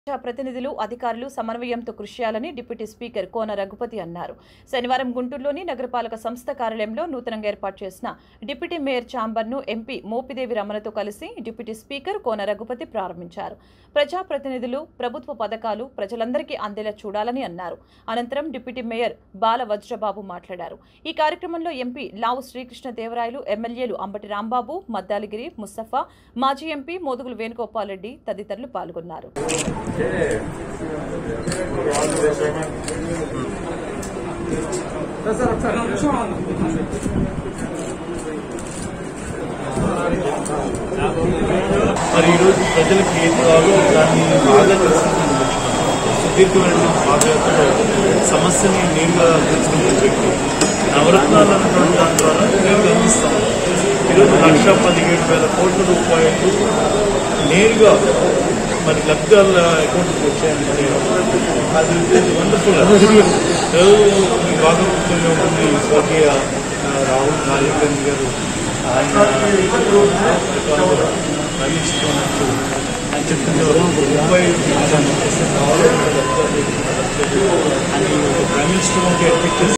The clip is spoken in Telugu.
ప్రతినిధులు అధికారులు సమన్వయంతో కృషి చేయాలని డిప్యూటీ స్పీకర్ కోన రఘుపతి అన్నారు శనివారం గుంటూరులోని నగరపాలక సంస్థ కార్యాలయంలో నూతనంగా ఏర్పాటు చేసిన డిప్యూటీ మేయర్ ఛాంబర్ను ఎంపీ మోపిదేవి రమణతో కలిసి డిప్యూటీ స్పీకర్ కోన రఘుపతి ప్రారంభించారు ప్రజాప్రతినిధులు ప్రభుత్వ పథకాలు ప్రజలందరికీ అందేలా చూడాలని అన్నారు అనంతరం డిప్యూటీ మేయర్ బాల వజ్రబాబు మాట్లాడారు ఈ కార్యక్రమంలో ఎంపీ లావు శ్రీకృష్ణదేవరాయలు ఎమ్మెల్యేలు అంబటి రాంబాబు మద్దాలిగిరి ముస్తఫా మాజీ ఎంపీ మోదుగులు వేణుగోపాల్ రెడ్డి తదితరులు పాల్గొన్నారు మరి ఈరోజు ప్రజలకు ఏం కావాలో దాన్ని బాగా తెలుసుకుంటుంది సుదీర్ఘమైన పాదయాత్రలో సమస్యని నేరుగా తెలుసుకునే వ్యక్తి నవరత్నాలు అన్నటువంటి దాని ద్వారా నేరుగా అందిస్తాం ఈరోజు లక్ష పదిహేడు వేల కోట్ల రూపాయలు నేరుగా మరి లబ్ధాల అకౌంట్కి వచ్చాయంటే అది వండర్ఫుల్ మీ బాగా గుర్తుండే ఉంటుంది స్వర్గీయ ఆ, రాహుల్ గాంధీ గాంధీ గారు ఆయన రమిస్తున్నట్టు ఆయన చెప్తున్నారు ముప్పై కావాలి అని ఒక ప్రైమ్ మినిస్టర్ వంటి ఎక్స్పెక్ట్